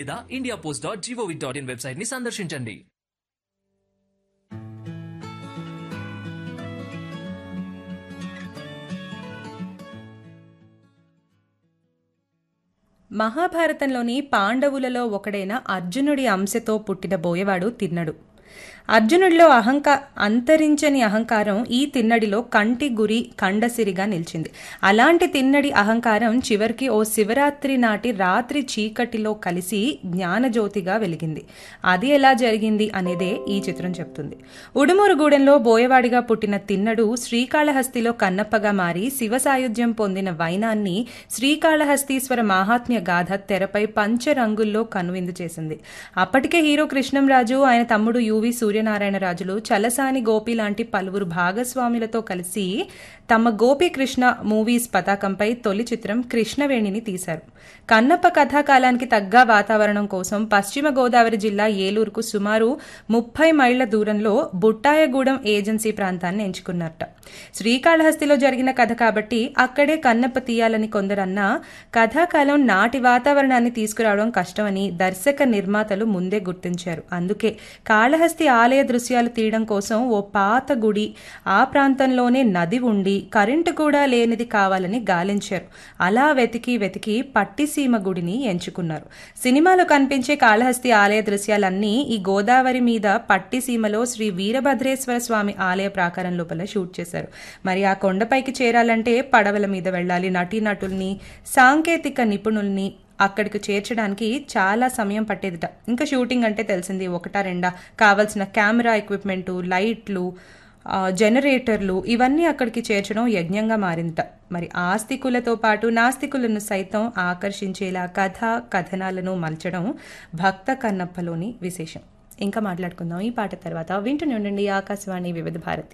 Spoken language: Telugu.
లేదా India post dot G O V dot in website ని సందర్శించండి మహాభారతంలోని పాండవులలో ఒకడైన అర్జునుడి అంశతో పుట్టిన బోయవాడు తిన్నడు అర్జునుడిలో అహంకా అంతరించని అహంకారం ఈ తిన్నడిలో కంటి గురి కండసిరిగా నిలిచింది అలాంటి తిన్నడి అహంకారం చివరికి ఓ శివరాత్రి నాటి రాత్రి చీకటిలో కలిసి జ్ఞానజ్యోతిగా వెలిగింది అది ఎలా జరిగింది అనేదే ఈ చిత్రం చెప్తుంది ఉడుమూరుగూడెంలో బోయవాడిగా పుట్టిన తిన్నడు శ్రీకాళహస్తిలో కన్నప్పగా మారి శివ సాయుధ్యం పొందిన వైనాన్ని శ్రీకాళహస్తీశ్వర మాహాత్మ్య గాథ తెరపై పంచరంగుల్లో కనువిందు చేసింది అప్పటికే హీరో కృష్ణంరాజు ఆయన తమ్ముడు యువి సూర్యనారాయణరాజులు చలసాని గోపి లాంటి పలువురు భాగస్వాములతో కలిసి తమ గోపీకృష్ణ మూవీస్ పతాకంపై తొలి చిత్రం కృష్ణవేణిని తీశారు కన్నప్ప కథాకాలానికి తగ్గ వాతావరణం కోసం పశ్చిమ గోదావరి జిల్లా ఏలూరుకు సుమారు ముప్పై మైళ్ల దూరంలో బుట్టాయగూడెం ఏజెన్సీ ప్రాంతాన్ని ఎంచుకున్నట్ట శ్రీకాళహస్తిలో జరిగిన కథ కాబట్టి అక్కడే కన్నప్ప తీయాలని కొందరన్నా కథాకాలం నాటి వాతావరణాన్ని తీసుకురావడం కష్టమని దర్శక నిర్మాతలు ముందే గుర్తించారు అందుకే కాళహస్తి ఆలయ దృశ్యాలు తీయడం కోసం ఓ పాత గుడి ఆ ప్రాంతంలోనే నది ఉండి కరెంటు కూడా లేనిది కావాలని గాలించారు అలా వెతికి వెతికి పట్టిసీమ గుడిని ఎంచుకున్నారు సినిమాలో కనిపించే కాళహస్తి ఆలయ దృశ్యాలన్నీ ఈ గోదావరి మీద పట్టిసీమలో శ్రీ వీరభద్రేశ్వర స్వామి ఆలయ ప్రాకారం లోపల షూట్ చేశారు మరి ఆ కొండపైకి చేరాలంటే పడవల మీద వెళ్ళాలి నటీనటుల్ని సాంకేతిక నిపుణుల్ని అక్కడికి చేర్చడానికి చాలా సమయం పట్టేదిట ఇంకా షూటింగ్ అంటే తెలిసింది ఒకటా రెండా కావాల్సిన కెమెరా ఎక్విప్మెంటు లైట్లు ఆ, జనరేటర్లు ఇవన్నీ అక్కడికి చేర్చడం యజ్ఞంగా మారిందట మరి ఆస్తికులతో పాటు నాస్తికులను సైతం ఆకర్షించేలా కథ కథనాలను మలచడం భక్త కన్నప్పలోని విశేషం ఇంకా మాట్లాడుకుందాం ఈ పాట తర్వాత వింటూనే ఉండండి ఆకాశవాణి వివిధ భారతి